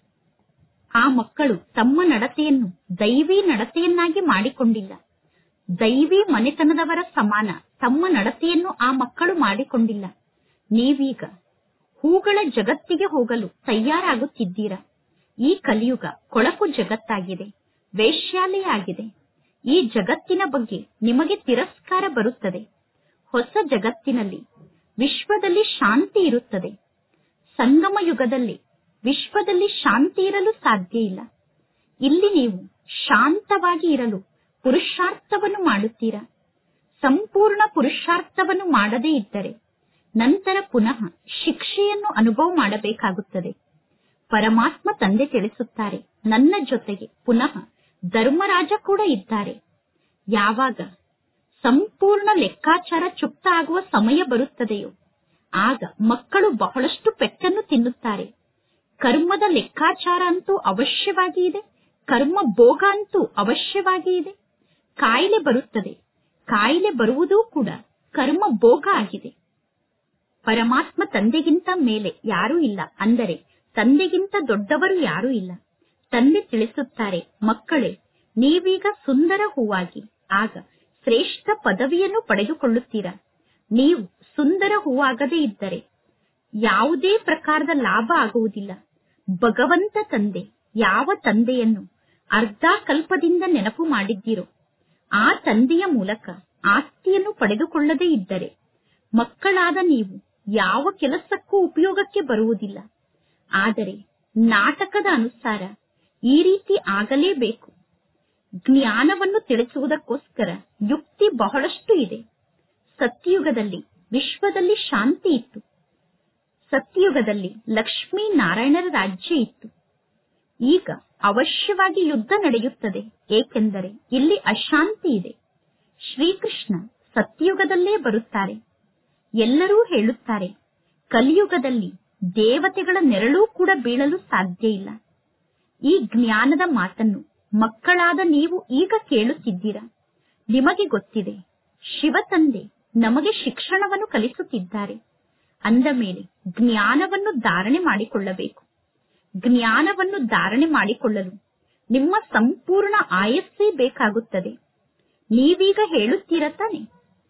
ಆ ಮಕ್ಕಳು ತಮ್ಮ ನಡತೆಯನ್ನು ದೈವಿ ನಡತೆಯನ್ನಾಗಿ ಮಾಡಿಕೊಂಡಿಲ್ಲ ದೈವಿ ಮನೆತನದವರ ಸಮಾನ ತಮ್ಮ ನಡತೆಯನ್ನು ಆ ಮಕ್ಕಳು ಮಾಡಿಕೊಂಡಿಲ್ಲ ನೀವೀಗ ಹೂಗಳ ಜಗತ್ತಿಗೆ ಹೋಗಲು ತಯಾರಾಗುತ್ತಿದ್ದೀರಾ ಈ ಕಲಿಯುಗ ಕೊಳಕು ಜಗತ್ತಾಗಿದೆ ವೇಶ್ಯಾಲಯ ಆಗಿದೆ ಈ ಜಗತ್ತಿನ ಬಗ್ಗೆ ನಿಮಗೆ ತಿರಸ್ಕಾರ ಬರುತ್ತದೆ ಹೊಸ ಜಗತ್ತಿನಲ್ಲಿ ವಿಶ್ವದಲ್ಲಿ ಶಾಂತಿ ಇರುತ್ತದೆ ಸಂಗಮ ಯುಗದಲ್ಲಿ ವಿಶ್ವದಲ್ಲಿ ಶಾಂತಿ ಇರಲು ಸಾಧ್ಯ ಇಲ್ಲ ಇಲ್ಲಿ ನೀವು ಶಾಂತವಾಗಿ ಇರಲು ಪುರುಷಾರ್ಥವನ್ನು ಮಾಡುತ್ತೀರಾ ಸಂಪೂರ್ಣ ಪುರುಷಾರ್ಥವನ್ನು ಮಾಡದೇ ಇದ್ದರೆ ನಂತರ ಪುನಃ ಶಿಕ್ಷೆಯನ್ನು ಅನುಭವ ಮಾಡಬೇಕಾಗುತ್ತದೆ ಪರಮಾತ್ಮ ತಂದೆ ತಿಳಿಸುತ್ತಾರೆ ನನ್ನ ಜೊತೆಗೆ ಪುನಃ ಧರ್ಮರಾಜ ಕೂಡ ಇದ್ದಾರೆ ಯಾವಾಗ ಸಂಪೂರ್ಣ ಲೆಕ್ಕಾಚಾರ ಚುಕ್ತ ಆಗುವ ಸಮಯ ಬರುತ್ತದೆಯೋ ಆಗ ಮಕ್ಕಳು ಬಹಳಷ್ಟು ಪೆಟ್ಟನ್ನು ತಿನ್ನುತ್ತಾರೆ ಕರ್ಮದ ಲೆಕ್ಕಾಚಾರ ಅಂತೂ ಅವಶ್ಯವಾಗಿ ಇದೆ ಕರ್ಮ ಭೋಗ ಅಂತೂ ಅವಶ್ಯವಾಗಿ ಇದೆ ಕಾಯಿಲೆ ಬರುತ್ತದೆ ಕಾಯಿಲೆ ಬರುವುದೂ ಕೂಡ ಕರ್ಮ ಭೋಗ ಆಗಿದೆ ಪರಮಾತ್ಮ ತಂದೆಗಿಂತ ಮೇಲೆ ಯಾರೂ ಇಲ್ಲ ಅಂದರೆ ತಂದೆಗಿಂತ ದೊಡ್ಡವರು ಯಾರೂ ಇಲ್ಲ ತಂದೆ ತಿಳಿಸುತ್ತಾರೆ ಮಕ್ಕಳೇ ನೀವೀಗ ಸುಂದರ ಹೂವಾಗಿ ಆಗ ಶ್ರೇಷ್ಠ ಪದವಿಯನ್ನು ಪಡೆದುಕೊಳ್ಳುತ್ತೀರಾ ನೀವು ಸುಂದರ ಹೂವಾಗದೇ ಇದ್ದರೆ ಯಾವುದೇ ಪ್ರಕಾರದ ಲಾಭ ಆಗುವುದಿಲ್ಲ ಭಗವಂತ ತಂದೆ ಯಾವ ತಂದೆಯನ್ನು ಅರ್ಧ ಕಲ್ಪದಿಂದ ನೆನಪು ಮಾಡಿದ್ದೀರೋ ಆ ತಂದೆಯ ಮೂಲಕ ಆಸ್ತಿಯನ್ನು ಪಡೆದುಕೊಳ್ಳದೇ ಇದ್ದರೆ ಮಕ್ಕಳಾದ ನೀವು ಯಾವ ಕೆಲಸಕ್ಕೂ ಉಪಯೋಗಕ್ಕೆ ಬರುವುದಿಲ್ಲ ಆದರೆ ನಾಟಕದ ಅನುಸಾರ ಈ ರೀತಿ ಆಗಲೇಬೇಕು ಜ್ಞಾನವನ್ನು ತಿಳಿಸುವುದಕ್ಕೋಸ್ಕರ ಯುಕ್ತಿ ಬಹಳಷ್ಟು ಇದೆ ಸತ್ಯಯುಗದಲ್ಲಿ ವಿಶ್ವದಲ್ಲಿ ಶಾಂತಿ ಇತ್ತು ಸತ್ಯಯುಗದಲ್ಲಿ ಲಕ್ಷ್ಮೀ ನಾರಾಯಣರ ರಾಜ್ಯ ಇತ್ತು ಈಗ ಅವಶ್ಯವಾಗಿ ಯುದ್ಧ ನಡೆಯುತ್ತದೆ ಏಕೆಂದರೆ ಇಲ್ಲಿ ಅಶಾಂತಿ ಇದೆ ಶ್ರೀಕೃಷ್ಣ ಸತ್ಯಯುಗದಲ್ಲೇ ಬರುತ್ತಾರೆ ಎಲ್ಲರೂ ಹೇಳುತ್ತಾರೆ ಕಲಿಯುಗದಲ್ಲಿ ದೇವತೆಗಳ ನೆರಳೂ ಕೂಡ ಬೀಳಲು ಸಾಧ್ಯ ಇಲ್ಲ ಈ ಜ್ಞಾನದ ಮಾತನ್ನು ಮಕ್ಕಳಾದ ನೀವು ಈಗ ಕೇಳುತ್ತಿದ್ದೀರಾ ನಿಮಗೆ ಗೊತ್ತಿದೆ ಶಿವ ತಂದೆ ನಮಗೆ ಶಿಕ್ಷಣವನ್ನು ಕಲಿಸುತ್ತಿದ್ದಾರೆ ಅಂದ ಮೇಲೆ ಜ್ಞಾನವನ್ನು ಧಾರಣೆ ಮಾಡಿಕೊಳ್ಳಬೇಕು ಜ್ಞಾನವನ್ನು ಧಾರಣೆ ಮಾಡಿಕೊಳ್ಳಲು ನಿಮ್ಮ ಸಂಪೂರ್ಣ ಆಯಸ್ಸೇ ಬೇಕಾಗುತ್ತದೆ ನೀವೀಗ ಹೇಳುತ್ತೀರ ತಾನೆ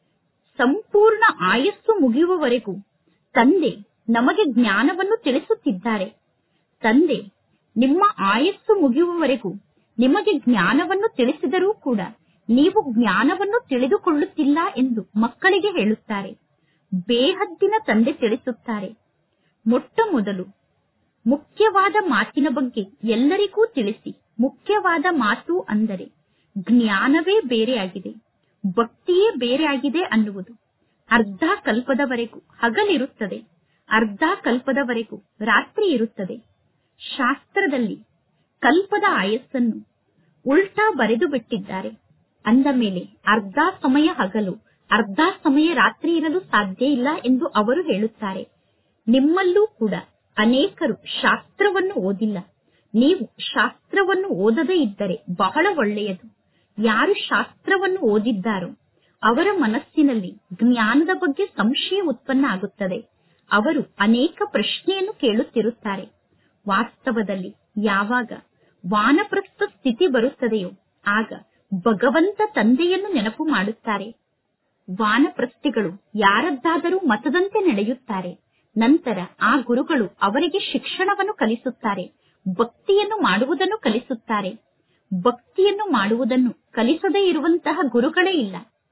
ಸಂಪೂರ್ಣ ಆಯಸ್ಸು ಮುಗಿಯುವವರೆಗೂ ತಂದೆ ನಮಗೆ ಜ್ಞಾನವನ್ನು ತಿಳಿಸುತ್ತಿದ್ದಾರೆ ತಂದೆ ನಿಮ್ಮ ಆಯಸ್ಸು ಮುಗಿಯುವವರೆಗೂ ನಿಮಗೆ ಜ್ಞಾನವನ್ನು ತಿಳಿಸಿದರೂ ಕೂಡ ನೀವು ಜ್ಞಾನವನ್ನು ತಿಳಿದುಕೊಳ್ಳುತ್ತಿಲ್ಲ ಎಂದು ಮಕ್ಕಳಿಗೆ ಹೇಳುತ್ತಾರೆ ಬೇಹದ್ದಿನ ತಂದೆ ತಿಳಿಸುತ್ತಾರೆ ಮೊಟ್ಟ ಮೊದಲು ಮುಖ್ಯವಾದ ಮಾತಿನ ಬಗ್ಗೆ ಎಲ್ಲರಿಗೂ ತಿಳಿಸಿ ಮುಖ್ಯವಾದ ಮಾತು ಅಂದರೆ ಜ್ಞಾನವೇ ಬೇರೆಯಾಗಿದೆ ಭಕ್ತಿಯೇ ಬೇರೆಯಾಗಿದೆ ಅನ್ನುವುದು ಅರ್ಧ ಕಲ್ಪದವರೆಗೂ ಹಗಲಿರುತ್ತದೆ ಅರ್ಧ ಕಲ್ಪದವರೆಗೂ ರಾತ್ರಿ ಇರುತ್ತದೆ ಶಾಸ್ತ್ರದಲ್ಲಿ ಕಲ್ಪದ ಆಯಸ್ಸನ್ನು ಉಲ್ಟಾ ಬರೆದು ಬಿಟ್ಟಿದ್ದಾರೆ ಅಂದ ಮೇಲೆ ಅರ್ಧ ಸಮಯ ಹಗಲು ಅರ್ಧ ಸಮಯ ರಾತ್ರಿ ಇರಲು ಸಾಧ್ಯ ಇಲ್ಲ ಎಂದು ಅವರು ಹೇಳುತ್ತಾರೆ ನಿಮ್ಮಲ್ಲೂ ಕೂಡ ಅನೇಕರು ಶಾಸ್ತ್ರವನ್ನು ಓದಿಲ್ಲ ನೀವು ಶಾಸ್ತ್ರವನ್ನು ಓದದೇ ಇದ್ದರೆ ಬಹಳ ಒಳ್ಳೆಯದು ಯಾರು ಶಾಸ್ತ್ರವನ್ನು ಓದಿದ್ದಾರೋ ಅವರ ಮನಸ್ಸಿನಲ್ಲಿ ಜ್ಞಾನದ ಬಗ್ಗೆ ಸಂಶಯ ಉತ್ಪನ್ನ ಆಗುತ್ತದೆ ಅವರು ಅನೇಕ ಪ್ರಶ್ನೆಯನ್ನು ಕೇಳುತ್ತಿರುತ್ತಾರೆ ವಾಸ್ತವದಲ್ಲಿ ಯಾವಾಗ ವಾನಪ್ರಸ್ಥ ಸ್ಥಿತಿ ಬರುತ್ತದೆಯೋ ಆಗ ಭಗವಂತ ತಂದೆಯನ್ನು ನೆನಪು ಮಾಡುತ್ತಾರೆ ವಾನಪ್ರಸ್ಥಿಗಳು ಯಾರದ್ದಾದರೂ ಮತದಂತೆ ನಡೆಯುತ್ತಾರೆ ನಂತರ ಆ ಗುರುಗಳು ಅವರಿಗೆ ಶಿಕ್ಷಣವನ್ನು ಕಲಿಸುತ್ತಾರೆ ಭಕ್ತಿಯನ್ನು ಮಾಡುವುದನ್ನು ಕಲಿಸುತ್ತಾರೆ ಭಕ್ತಿಯನ್ನು ಮಾಡುವುದನ್ನು ಕಲಿಸದೇ ಇರುವಂತಹ ಗುರುಗಳೇ ಇಲ್ಲ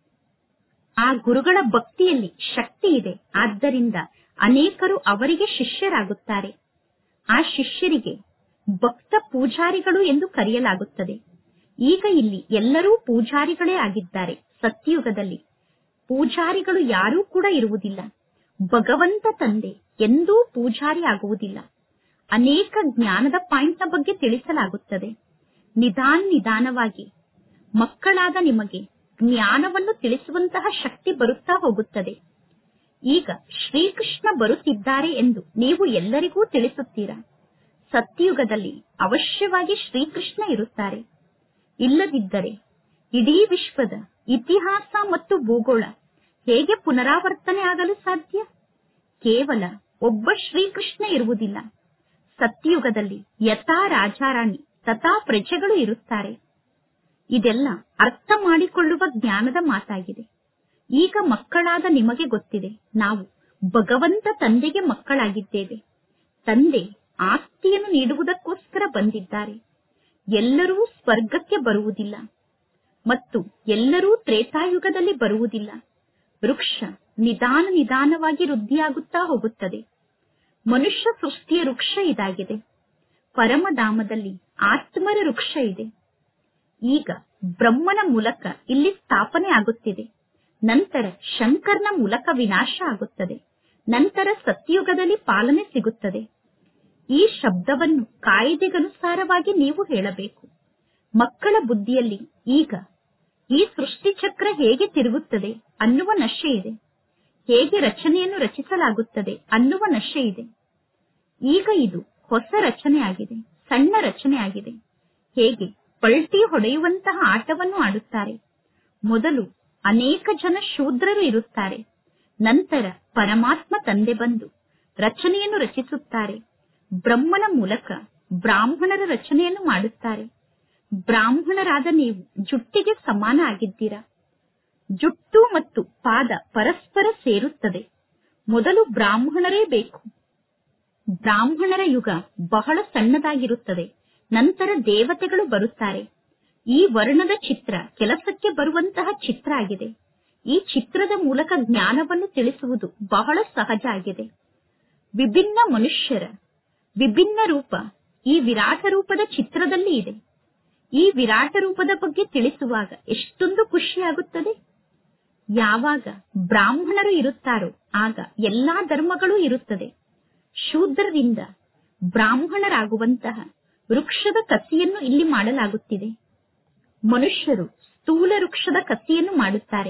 ಆ ಗುರುಗಳ ಭಕ್ತಿಯಲ್ಲಿ ಶಕ್ತಿ ಇದೆ ಆದ್ದರಿಂದ ಅನೇಕರು ಅವರಿಗೆ ಶಿಷ್ಯರಾಗುತ್ತಾರೆ ಆ ಶಿಷ್ಯರಿಗೆ ಭಕ್ತ ಪೂಜಾರಿಗಳು ಎಂದು ಕರೆಯಲಾಗುತ್ತದೆ ಈಗ ಇಲ್ಲಿ ಎಲ್ಲರೂ ಪೂಜಾರಿಗಳೇ ಆಗಿದ್ದಾರೆ ಸತ್ಯಯುಗದಲ್ಲಿ ಪೂಜಾರಿಗಳು ಯಾರೂ ಕೂಡ ಇರುವುದಿಲ್ಲ ಭಗವಂತ ತಂದೆ ಎಂದೂ ಪೂಜಾರಿ ಆಗುವುದಿಲ್ಲ ಅನೇಕ ಜ್ಞಾನದ ಪಾಯಿಂಟ್ನ ಬಗ್ಗೆ ತಿಳಿಸಲಾಗುತ್ತದೆ ನಿಧಾನ ನಿಧಾನವಾಗಿ ಮಕ್ಕಳಾದ ನಿಮಗೆ ಜ್ಞಾನವನ್ನು ತಿಳಿಸುವಂತಹ ಶಕ್ತಿ ಬರುತ್ತಾ ಹೋಗುತ್ತದೆ ಈಗ ಶ್ರೀಕೃಷ್ಣ ಬರುತ್ತಿದ್ದಾರೆ ಎಂದು ನೀವು ಎಲ್ಲರಿಗೂ ತಿಳಿಸುತ್ತೀರಾ ಸತ್ಯಯುಗದಲ್ಲಿ ಅವಶ್ಯವಾಗಿ ಶ್ರೀಕೃಷ್ಣ ಇರುತ್ತಾರೆ ಇಲ್ಲದಿದ್ದರೆ ಇಡೀ ವಿಶ್ವದ ಇತಿಹಾಸ ಮತ್ತು ಭೂಗೋಳ ಹೇಗೆ ಪುನರಾವರ್ತನೆ ಆಗಲು ಸಾಧ್ಯ ಕೇವಲ ಒಬ್ಬ ಶ್ರೀಕೃಷ್ಣ ಇರುವುದಿಲ್ಲ ಸತ್ಯಯುಗದಲ್ಲಿ ಯಥಾ ರಾಜಾರಾಣಿ ತಥಾ ಪ್ರಜೆಗಳು ಇರುತ್ತಾರೆ ಇದೆಲ್ಲ ಅರ್ಥ ಮಾಡಿಕೊಳ್ಳುವ ಜ್ಞಾನದ ಮಾತಾಗಿದೆ ಈಗ ಮಕ್ಕಳಾದ ನಿಮಗೆ ಗೊತ್ತಿದೆ ನಾವು ಭಗವಂತ ತಂದೆಗೆ ಮಕ್ಕಳಾಗಿದ್ದೇವೆ ತಂದೆ ಆಸ್ತಿಯನ್ನು ನೀಡುವುದಕ್ಕೋಸ್ಕರ ಬಂದಿದ್ದಾರೆ ಎಲ್ಲರೂ ಸ್ವರ್ಗಕ್ಕೆ ಬರುವುದಿಲ್ಲ ಮತ್ತು ಎಲ್ಲರೂ ತ್ರೇತಾಯುಗದಲ್ಲಿ ಬರುವುದಿಲ್ಲ ವೃಕ್ಷ ನಿಧಾನ ನಿಧಾನವಾಗಿ ವೃದ್ಧಿಯಾಗುತ್ತಾ ಹೋಗುತ್ತದೆ ಮನುಷ್ಯ ಸೃಷ್ಟಿಯ ವೃಕ್ಷ ಇದಾಗಿದೆ ಪರಮಧಾಮದಲ್ಲಿ ಆತ್ಮರ ವೃಕ್ಷ ಇದೆ ಈಗ ಬ್ರಹ್ಮನ ಮೂಲಕ ಇಲ್ಲಿ ಸ್ಥಾಪನೆ ಆಗುತ್ತಿದೆ ನಂತರ ಶಂಕರ್ನ ಮೂಲಕ ವಿನಾಶ ಆಗುತ್ತದೆ ನಂತರ ಸತ್ಯುಗದಲ್ಲಿ ಪಾಲನೆ ಸಿಗುತ್ತದೆ ಈ ಶಬ್ದವನ್ನು ಕಾಯಿದೆಗನುಸಾರವಾಗಿ ನೀವು ಹೇಳಬೇಕು ಮಕ್ಕಳ ಬುದ್ಧಿಯಲ್ಲಿ ಈಗ ಈ ಸೃಷ್ಟಿ ಚಕ್ರ ಹೇಗೆ ತಿರುಗುತ್ತದೆ ಅನ್ನುವ ನಶೆ ಇದೆ ಹೇಗೆ ರಚನೆಯನ್ನು ರಚಿಸಲಾಗುತ್ತದೆ ಅನ್ನುವ ನಶೆ ಇದೆ ಈಗ ಇದು ಹೊಸ ರಚನೆ ಆಗಿದೆ ಸಣ್ಣ ರಚನೆ ಆಗಿದೆ ಹೇಗೆ ಪಲ್ಟಿ ಹೊಡೆಯುವಂತಹ ಆಟವನ್ನು ಆಡುತ್ತಾರೆ ಮೊದಲು ಅನೇಕ ಜನ ಶೂದ್ರರು ಇರುತ್ತಾರೆ ನಂತರ ಪರಮಾತ್ಮ ತಂದೆ ಬಂದು ರಚನೆಯನ್ನು ರಚಿಸುತ್ತಾರೆ ಬ್ರಹ್ಮನ ಮೂಲಕ ಬ್ರಾಹ್ಮಣರ ರಚನೆಯನ್ನು ಮಾಡುತ್ತಾರೆ ಬ್ರಾಹ್ಮಣರಾದ ನೀವು ಜುಟ್ಟಿಗೆ ಸಮಾನ ಆಗಿದ್ದೀರಾ ಜುಟ್ಟು ಮತ್ತು ಪಾದ ಪರಸ್ಪರ ಸೇರುತ್ತದೆ ಮೊದಲು ಬ್ರಾಹ್ಮಣರೇ ಬೇಕು ಬ್ರಾಹ್ಮಣರ ಯುಗ ಬಹಳ ಸಣ್ಣದಾಗಿರುತ್ತದೆ ನಂತರ ದೇವತೆಗಳು ಬರುತ್ತಾರೆ ಈ ವರ್ಣದ ಚಿತ್ರ ಕೆಲಸಕ್ಕೆ ಬರುವಂತಹ ಚಿತ್ರ ಆಗಿದೆ ಈ ಚಿತ್ರದ ಮೂಲಕ ಜ್ಞಾನವನ್ನು ತಿಳಿಸುವುದು ಬಹಳ ಸಹಜ ಆಗಿದೆ ವಿಭಿನ್ನ ಮನುಷ್ಯರ ವಿಭಿನ್ನ ರೂಪ ಈ ವಿರಾಟ ರೂಪದ ಚಿತ್ರದಲ್ಲಿ ಇದೆ ಈ ವಿರಾಟ ರೂಪದ ಬಗ್ಗೆ ತಿಳಿಸುವಾಗ ಎಷ್ಟೊಂದು ಖುಷಿಯಾಗುತ್ತದೆ ಯಾವಾಗ ಬ್ರಾಹ್ಮಣರು ಇರುತ್ತಾರೋ ಆಗ ಎಲ್ಲಾ ಧರ್ಮಗಳೂ ಇರುತ್ತದೆ ಶೂದ್ರರಿಂದ ಬ್ರಾಹ್ಮಣರಾಗುವಂತಹ ವೃಕ್ಷದ ಕಸಿಯನ್ನು ಇಲ್ಲಿ ಮಾಡಲಾಗುತ್ತಿದೆ ಮನುಷ್ಯರು ಸ್ಥೂಲ ವೃಕ್ಷದ ಕಸಿಯನ್ನು ಮಾಡುತ್ತಾರೆ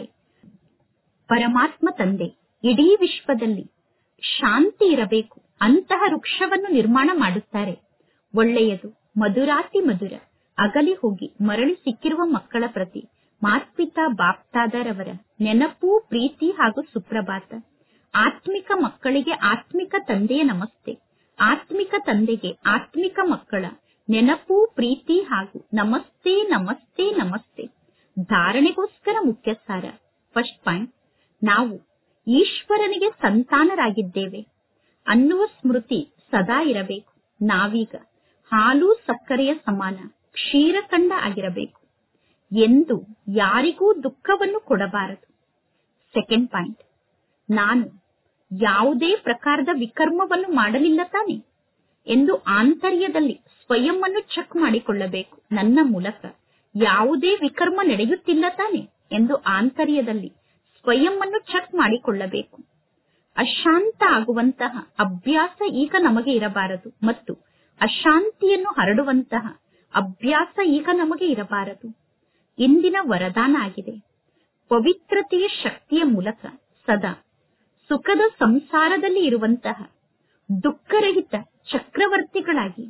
ಪರಮಾತ್ಮ ತಂದೆ ಇಡೀ ವಿಶ್ವದಲ್ಲಿ ಶಾಂತಿ ಇರಬೇಕು ಅಂತಹ ವೃಕ್ಷವನ್ನು ನಿರ್ಮಾಣ ಮಾಡುತ್ತಾರೆ ಒಳ್ಳೆಯದು ಮಧುರಾತಿ ಮಧುರ ಅಗಲಿ ಹೋಗಿ ಮರಳಿ ಸಿಕ್ಕಿರುವ ಮಕ್ಕಳ ಪ್ರತಿ ಮಾತ್ಪಿತಾ ಬಾಪ್ತಾದರವರ ನೆನಪು ಪ್ರೀತಿ ಹಾಗೂ ಸುಪ್ರಭಾತ ಆತ್ಮಿಕ ಮಕ್ಕಳಿಗೆ ಆತ್ಮಿಕ ತಂದೆಯ ನಮಸ್ತೆ ಆತ್ಮಿಕ ತಂದೆಗೆ ಆತ್ಮಿಕ ಮಕ್ಕಳ ನೆನಪು ಪ್ರೀತಿ ಹಾಗೂ ನಮಸ್ತೆ ನಮಸ್ತೆ ನಮಸ್ತೆ ಧಾರಣೆಗೋಸ್ಕರ ಮುಖ್ಯ ಸಾರ ಫಸ್ಟ್ ಪಾಯಿಂಟ್ ನಾವು ಈಶ್ವರನಿಗೆ ಸಂತಾನರಾಗಿದ್ದೇವೆ ಅನ್ನುವ ಸ್ಮೃತಿ ಸದಾ ಇರಬೇಕು ನಾವೀಗ ಹಾಲು ಸಕ್ಕರೆಯ ಸಮಾನ ಕ್ಷೀರಖಂಡ ಆಗಿರಬೇಕು ಎಂದು ಯಾರಿಗೂ ದುಃಖವನ್ನು ಕೊಡಬಾರದು ಸೆಕೆಂಡ್ ಪಾಯಿಂಟ್ ನಾನು ಯಾವುದೇ ಪ್ರಕಾರದ ವಿಕರ್ಮವನ್ನು ಮಾಡಲಿಲ್ಲ ತಾನೆ ಎಂದು ಆಂತರ್ಯದಲ್ಲಿ ಸ್ವಯಂ ಅನ್ನು ಚೆಕ್ ಮಾಡಿಕೊಳ್ಳಬೇಕು ನನ್ನ ಮೂಲಕ ಯಾವುದೇ ವಿಕರ್ಮ ನಡೆಯುತ್ತಿಲ್ಲ ತಾನೆ ಎಂದು ಆಂತರ್ಯದಲ್ಲಿ ಸ್ವಯಂ ಅನ್ನು ಚೆಕ್ ಮಾಡಿಕೊಳ್ಳಬೇಕು ಅಶಾಂತ ಆಗುವಂತಹ ಅಭ್ಯಾಸ ಈಗ ನಮಗೆ ಇರಬಾರದು ಮತ್ತು ಅಶಾಂತಿಯನ್ನು ಹರಡುವಂತಹ ಅಭ್ಯಾಸ ಈಗ ನಮಗೆ ಇರಬಾರದು ಇಂದಿನ ವರದಾನ ಆಗಿದೆ ಪವಿತ್ರತೆಯ ಶಕ್ತಿಯ ಮೂಲಕ ಸದಾ ಸುಖದ ಸಂಸಾರದಲ್ಲಿ ಇರುವಂತಹ ದುಃಖರಹಿತ ಚಕ್ರವರ್ತಿಗಳಾಗಿ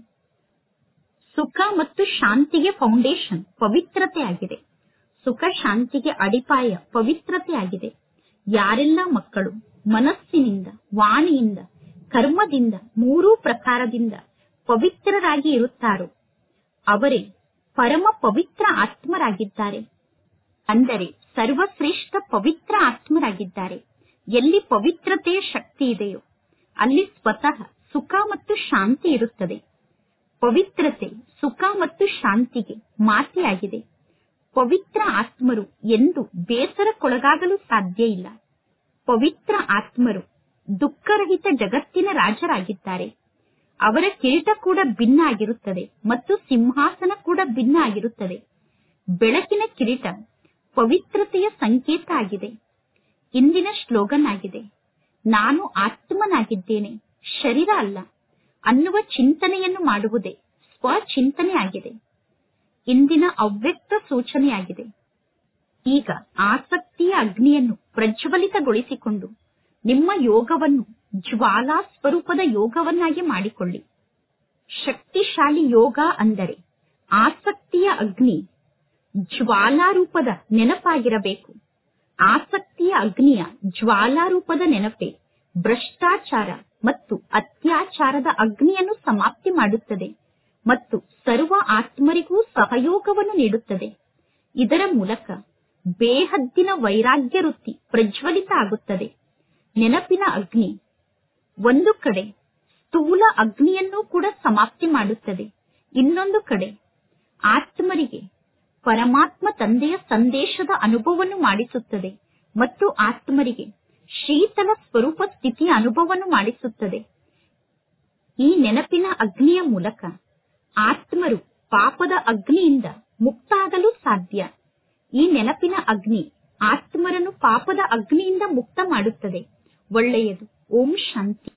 ಸುಖ ಮತ್ತು ಶಾಂತಿಗೆ ಫೌಂಡೇಶನ್ ಪವಿತ್ರತೆ ಆಗಿದೆ ಸುಖ ಶಾಂತಿಗೆ ಅಡಿಪಾಯ ಪವಿತ್ರತೆ ಆಗಿದೆ ಯಾರೆಲ್ಲ ಮಕ್ಕಳು ಮನಸ್ಸಿನಿಂದ ವಾಣಿಯಿಂದ ಕರ್ಮದಿಂದ ಮೂರೂ ಪ್ರಕಾರದಿಂದ ಪವಿತ್ರರಾಗಿ ಇರುತ್ತಾರೋ ಅವರೇ ಪರಮ ಪವಿತ್ರ ಆತ್ಮರಾಗಿದ್ದಾರೆ ಅಂದರೆ ಸರ್ವಶ್ರೇಷ್ಠ ಪವಿತ್ರ ಆತ್ಮರಾಗಿದ್ದಾರೆ ಎಲ್ಲಿ ಪವಿತ್ರತೆಯ ಶಕ್ತಿ ಇದೆಯೋ ಅಲ್ಲಿ ಸ್ವತಃ ಸುಖ ಮತ್ತು ಶಾಂತಿ ಇರುತ್ತದೆ ಪವಿತ್ರತೆ ಸುಖ ಮತ್ತು ಶಾಂತಿಗೆ ಮಾತೆಯಾಗಿದೆ ಪವಿತ್ರ ಆತ್ಮರು ಎಂದು ಬೇಸರಕ್ಕೊಳಗಾಗಲು ಸಾಧ್ಯ ಇಲ್ಲ ಪವಿತ್ರ ಆತ್ಮರು ದುಃಖರಹಿತ ಜಗತ್ತಿನ ರಾಜರಾಗಿದ್ದಾರೆ ಅವರ ಕಿರೀಟ ಕೂಡ ಭಿನ್ನ ಆಗಿರುತ್ತದೆ ಮತ್ತು ಸಿಂಹಾಸನ ಕೂಡ ಭಿನ್ನ ಆಗಿರುತ್ತದೆ ಬೆಳಕಿನ ಕಿರೀಟ ಪವಿತ್ರತೆಯ ಸಂಕೇತ ಆಗಿದೆ ಇಂದಿನ ಸ್ಲೋಗನ್ ಆಗಿದೆ ನಾನು ಆತ್ಮನಾಗಿದ್ದೇನೆ ಶರೀರ ಅಲ್ಲ ಅನ್ನುವ ಚಿಂತನೆಯನ್ನು ಮಾಡುವುದೇ ಸ್ವಚಿಂತನೆ ಆಗಿದೆ ಇಂದಿನ ಅವ್ಯಕ್ತ ಸೂಚನೆಯಾಗಿದೆ ಈಗ ಆಸಕ್ತಿಯ ಅಗ್ನಿಯನ್ನು ಪ್ರಜ್ವಲಿತಗೊಳಿಸಿಕೊಂಡು ನಿಮ್ಮ ಯೋಗವನ್ನು ಜ್ವಾಲಾ ಸ್ವರೂಪದ ಯೋಗವನ್ನಾಗಿ ಮಾಡಿಕೊಳ್ಳಿ ಶಕ್ತಿಶಾಲಿ ಯೋಗ ಅಂದರೆ ಆಸಕ್ತಿಯ ಅಗ್ನಿ ಜ್ವಾಲಾರೂಪದ ನೆನಪಾಗಿರಬೇಕು ಆಸಕ್ತಿಯ ಅಗ್ನಿಯ ಜ್ವಾಲಾರೂಪದ ನೆನಪೆ ಭ್ರಷ್ಟಾಚಾರ ಮತ್ತು ಅತ್ಯಾಚಾರದ ಅಗ್ನಿಯನ್ನು ಸಮಾಪ್ತಿ ಮಾಡುತ್ತದೆ ಮತ್ತು ಸರ್ವ ಆತ್ಮರಿಗೂ ಸಹಯೋಗವನ್ನು ನೀಡುತ್ತದೆ ಇದರ ಮೂಲಕ ಬೇಹದ್ದಿನ ವೈರಾಗ್ಯ ವೃತ್ತಿ ಪ್ರಜ್ವಲಿತ ಆಗುತ್ತದೆ ನೆನಪಿನ ಅಗ್ನಿ ಒಂದು ಕಡೆ ಸ್ಥೂಲ ಅಗ್ನಿಯನ್ನು ಕೂಡ ಸಮಾಪ್ತಿ ಮಾಡುತ್ತದೆ ಇನ್ನೊಂದು ಕಡೆ ಆತ್ಮರಿಗೆ ಪರಮಾತ್ಮ ತಂದೆಯ ಸಂದೇಶದ ಅನುಭವವನ್ನು ಮಾಡಿಸುತ್ತದೆ ಮತ್ತು ಆತ್ಮರಿಗೆ ಶೀತಲ ಸ್ವರೂಪ ಸ್ಥಿತಿಯ ಅನುಭವವನ್ನು ಮಾಡಿಸುತ್ತದೆ ಈ ನೆನಪಿನ ಅಗ್ನಿಯ ಮೂಲಕ ಆತ್ಮರು ಪಾಪದ ಅಗ್ನಿಯಿಂದ ಮುಕ್ತ ಆಗಲು ಸಾಧ್ಯ ಈ ನೆನಪಿನ ಅಗ್ನಿ ಆತ್ಮರನ್ನು ಪಾಪದ ಅಗ್ನಿಯಿಂದ ಮುಕ್ತ ಮಾಡುತ್ತದೆ ಒಳ್ಳೆಯದು ಓಂ ಶಾಂತಿ